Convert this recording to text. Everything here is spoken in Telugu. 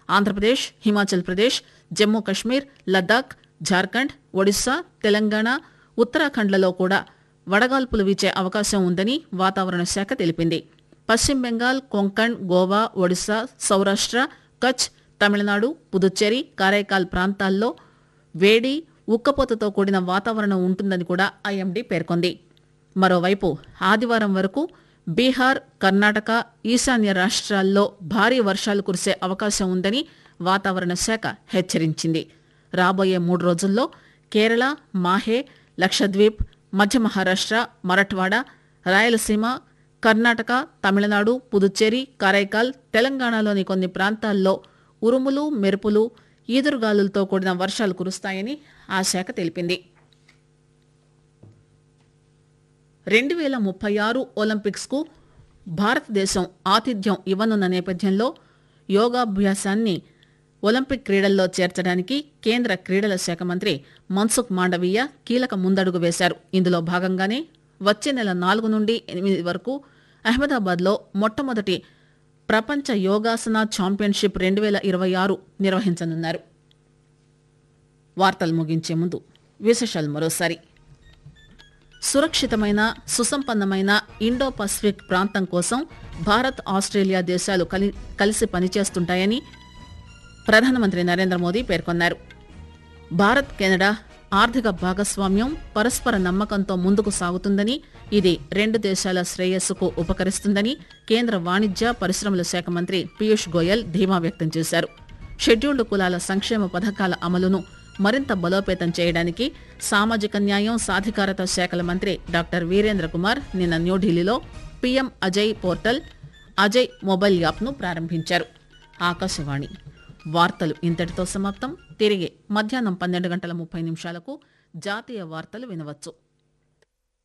ఆంధ్రప్రదేశ్ హిమాచల్ ప్రదేశ్ జమ్మూ కశ్మీర్ లద్దాఖ్ జార్ఖండ్ ఒడిశా తెలంగాణ ఉత్తరాఖండ్లలో కూడా వడగాల్పులు వీచే అవకాశం ఉందని వాతావరణ శాఖ తెలిపింది పశ్చిమ బెంగాల్ కొంకణ్ గోవా ఒడిశా సౌరాష్ట్ర కచ్ తమిళనాడు పుదుచ్చేరి కారైకాల్ ప్రాంతాల్లో వేడి ఉక్కపోతతో కూడిన వాతావరణం ఉంటుందని కూడా ఐఎండీ పేర్కొంది మరోవైపు ఆదివారం వరకు బీహార్ కర్ణాటక ఈశాన్య రాష్ట్రాల్లో భారీ వర్షాలు కురిసే అవకాశం ఉందని వాతావరణ శాఖ హెచ్చరించింది రాబోయే మూడు రోజుల్లో కేరళ మాహే లక్షద్వీప్ మధ్య మహారాష్ట్ర మరఠ్వాడ రాయలసీమ కర్ణాటక తమిళనాడు పుదుచ్చేరి కారైకాల్ తెలంగాణలోని కొన్ని ప్రాంతాల్లో ఉరుములు మెరుపులు ఈదురుగాలులతో కూడిన వర్షాలు కురుస్తాయని ఆ శాఖ తెలిపింది రెండు వేల ముప్పై ఆరు ఒలింపిక్స్కు భారతదేశం ఆతిథ్యం ఇవ్వనున్న నేపథ్యంలో యోగాభ్యాసాన్ని ఒలింపిక్ క్రీడల్లో చేర్చడానికి కేంద్ర క్రీడల శాఖ మంత్రి మన్సుఖ్ మాండవీయ కీలక ముందడుగు వేశారు ఇందులో భాగంగానే వచ్చే నెల నాలుగు నుండి ఎనిమిది వరకు అహ్మదాబాద్లో మొట్టమొదటి ప్రపంచ యోగాసన ఛాంపియన్షిప్ రెండు వేల ఇరవై ఆరు నిర్వహించనున్నారు వార్తలు ముగించే ముందు విశేషాలు మరోసారి సురక్షితమైన సుసంపన్నమైన ఇండో పసిఫిక్ ప్రాంతం కోసం భారత్ ఆస్ట్రేలియా దేశాలు కలి కలిసి పనిచేస్తుంటాయని ప్రధానమంత్రి నరేంద్ర మోదీ పేర్కొన్నారు భారత్ కెనడా ఆర్థిక భాగస్వామ్యం పరస్పర నమ్మకంతో ముందుకు సాగుతుందని ఇది రెండు దేశాల శ్రేయస్సుకు ఉపకరిస్తుందని కేంద్ర వాణిజ్య పరిశ్రమల శాఖ మంత్రి పీయూష్ గోయల్ ధీమా వ్యక్తం చేశారు షెడ్యూల్డ్ కులాల సంక్షేమ పథకాల అమలును మరింత బలోపేతం చేయడానికి సామాజిక న్యాయం సాధికారత శాఖల మంత్రి డాక్టర్ వీరేంద్ర కుమార్ నిన్న న్యూఢిల్లీలో PM Ajay portal Ajay mobile యాప్ను ప్రారంభించారు ఆకాశవాణి వార్తలు ఇంతటితో సమాప్తం తిరిగి మధ్యాహ్నం పన్నెండు గంటల ముప్పై నిమిషాలకు జాతీయ వార్తలు వినవచ్చు